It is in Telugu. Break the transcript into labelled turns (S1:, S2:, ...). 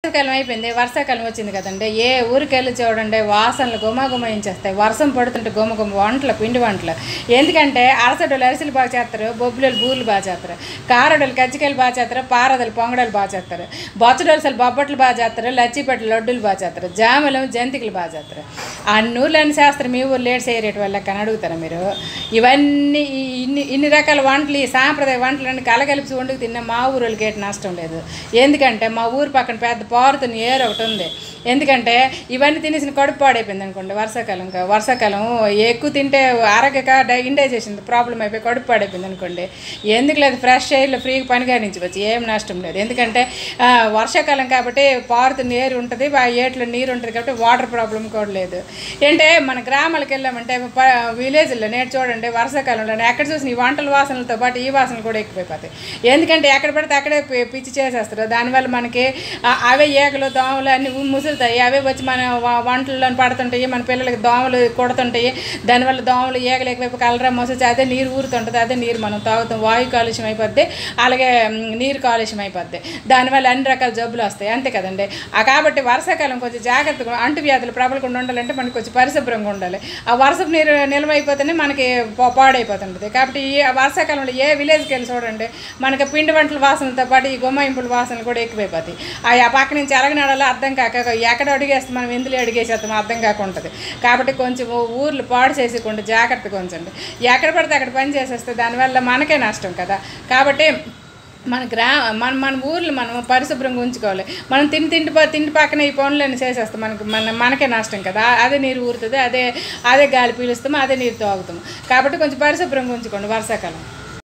S1: వర్షాకాలం అయిపోయింది వర్షాకాలం వచ్చింది కదండి ఏ ఊరికి వెళ్ళి చూడండి వాసనలు గుమ గుమయించేస్తాయి వర్షం పడుతుంటే గుమ గుమ వంటలు పిండి వంటలు ఎందుకంటే అరసడలు అరిసెలు బాగా చేస్తారు బొబ్బులు బూర్లు బాగా చేస్తారు కారడలు కజ్జికాయలు బాగా చేస్తారు పారదలు పొంగడాలు బాగా చేస్తారు బొచ్చడలు బొబ్బట్లు బాగా చేస్తారు లచ్చిపెట్టలు లడ్డూలు బాగా చేస్తారు జాములు జంతికలు బాగా చేస్తారు అన్ని ఊర్లోని శాస్త్రం మీ ఊరు లేట్ చేయరేటి వల్ల అని అడుగుతారా మీరు ఇవన్నీ ఈ ఇన్ని ఇన్ని రకాల వంటలు ఈ సాంప్రదాయ వంటలన్నీ కలగలిపి వండుకు తిన్న మా ఊరు వాళ్ళకి ఏంటి నష్టం లేదు ఎందుకంటే మా ఊరు పక్కన పెద్ద పారుతున్న ఏరు ఒకటి ఉంది ఎందుకంటే ఇవన్నీ తినేసిన కడుపు పాడైపోయింది అనుకోండి వర్షాకాలం కా- వర్షాకాలం ఎక్కువ తింటే ఆరోగ్యక ఇండైజేషన్ ప్రాబ్లం అయిపోయి కడుపు పాడైపోయింది అనుకోండి ఎందుకు లేదు ఫ్రెష్ ఎయిర్లో ఫ్రీగా పని కానించవచ్చు ఏం నష్టం లేదు ఎందుకంటే ఆ, వర్షాకాలం కాబట్టి పారుతున్న ఏరు ఉంటుంది ఆ ఏట్లో నీరు ఉంటుంది కాబట్టి వాటర్ ప్రాబ్లం కూడా లేదు ఏంటంటే మన గ్రామాలకు వెళ్ళామంటే ప- విలేజ్లో నేడు చూడండి వర్షాకాలంలో ఎక్కడ చూసిన ఈ వంటల వాసనలతో పాటు ఈ వాసనలు కూడా ఎక్కువైపోతాయి ఎందుకంటే ఎక్కడ పడితే అక్కడే పి- పిచ్చి చేసేస్తారు దానివల్ల మనకి ఆ- అవే ఏకలు దోమలు అన్ని ఉ- ముసురుతాయి అవే వచ్చి మన వ- వంటల్లో పడుతుంటాయి మన పిల్లలకి దోమలు కొడుతుంటాయి దానివల్ల దోమలు ఏకలు ఎక్కువైపు కలరా మోసొచ్చి అదే నీరు ఊరుతుంటుంది అదే నీరు మనం తాగుతాం వాయు కాలుష్యం అయిపోద్ది అలాగే మ్, నీరు కాలుష్యం అయిపోద్ది దానివల్ల అన్ని రకాల జబ్బులు వస్తాయి అంతే కదండి ఆ కాబట్టి వర్షాకాలం కొంచెం జాగ్రత్తగా అంటు వ్యాధులు ప్రబలకుండా ఉండాలంటే మనకి కొంచెం పరిశుభ్రంగా ఉండాలి ఆ వర్షపు నీరు నిల్వ అయిపోతేనే మనకి పా- పాడైపోతుంటుంది కాబట్టి ఈ వర్షాకాలంలో ఏ విలేజ్కి వెళ్ళి చూడండి మనకి పిండి వంటల వాసనతో పాటు ఈ గుమ్మాయింపుల వాసనలు కూడా ఎక్కువైపోతాయి ఆ ఆ పక్క నుంచి ఎలగనాడాలో అర్థం కాక ఎక్కడ అడిగేస్తే మనం ఎందులో అడిగేసేస్తాం అర్థం కాక ఉంటుంది కాబట్టి కొంచెం ఊర్లు పాడు చేసేకుండా జాగ్రత్తగా ఉంచండి ఎక్కడ పడితే అక్కడ పని చేసేస్తే దానివల్ల మనకే నష్టం కదా కాబట్టి మన గ్రా మన మన ఊర్లు మనం పరిశుభ్రంగా ఉంచుకోవాలి మనం తిని తిండి పా తిండి పక్కన ఈ పనులన్నీ చేసేస్తాం మనకి మన మనకే నష్టం కదా అదే నీరు ఊరుతుంది అదే అదే గాలి పీలుస్తాము అదే నీరు తాగుతాము కాబట్టి కొంచెం పరిశుభ్రంగా ఉంచుకోండి వర్షాకాలం